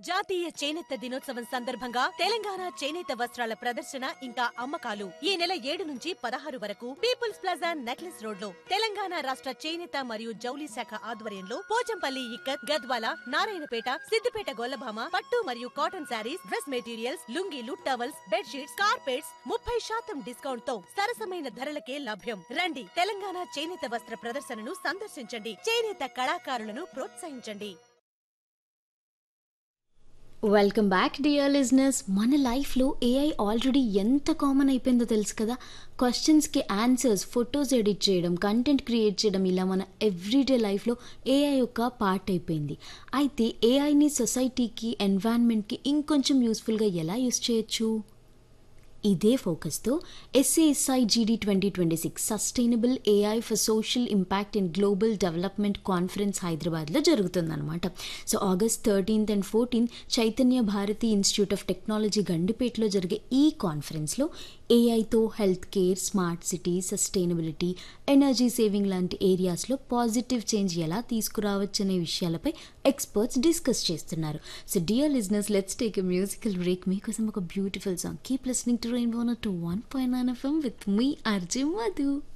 జాతీయ చేనేత దినోత్సవం సందర్భంగా తెలంగాణ చేనేత వస్త్రాల ప్రదర్శన ఇంకా అమ్మకాలు ఈ నెల ఏడు నుంచి పదహారు వరకు పీపుల్స్ ప్లాజా నెక్లెస్ రోడ్ లో తెలంగాణ రాష్ట్ర చేనేత మరియు జౌలి శాఖ ఆధ్వర్యంలో పోచంపల్లి ఇక్కత్ గద్వాల నారాయణపేట సిద్దిపేట గొల్లభామ పట్టు మరియు కాటన్ శారీస్ డ్రెస్ మెటీరియల్స్ లుంగీలు టవల్స్ బెడ్షీట్స్ కార్పెట్స్ ముప్పై శాతం డిస్కౌంట్ తో సరసమైన ధరలకే లభ్యం రండి తెలంగాణ చేనేత వస్త్ర ప్రదర్శనను సందర్శించండి చేనేత కళాకారులను ప్రోత్సహించండి వెల్కమ్ బ్యాక్ డియర్ లిజినెస్ మన లైఫ్లో ఏఐ ఆల్రెడీ ఎంత కామన్ అయిపోయిందో తెలుసు కదా క్వశ్చన్స్కి ఆన్సర్స్ ఫొటోస్ ఎడిట్ చేయడం కంటెంట్ క్రియేట్ చేయడం ఇలా మన ఎవ్రీడే లైఫ్లో ఏఐ ఒక పార్ట్ అయిపోయింది అయితే ఏఐని సొసైటీకి ఎన్వైర్న్మెంట్కి ఇంకొంచెం యూస్ఫుల్గా ఎలా యూస్ చేయొచ్చు ఇదే ఫోకస్తో SASI GD twenty twenty six sustainable AI for social impact in global development conference హైదరాబాద్లో జరుగుతుందన్నమాట so August thirteenth and fourteenth Chaitanya Bharathi institute of technology గండిపేటలో జరిగే ఈ కాన్ఫరెన్స్లో ఏఐతో health care smart city sustainability energy saving లాంటి ఏరియాస్లో పాజిటివ్ చేంజ్ ఎలా తీసుకురావచ్చనే విషయాలపై ఎక్స్పర్ట్స్ డిస్కస్ చేస్తున్నారు so dear listeners let's take a musical break మీకోసం ఒక beautiful song keep listening to rainbow two one point nine FM with me RJ Madhu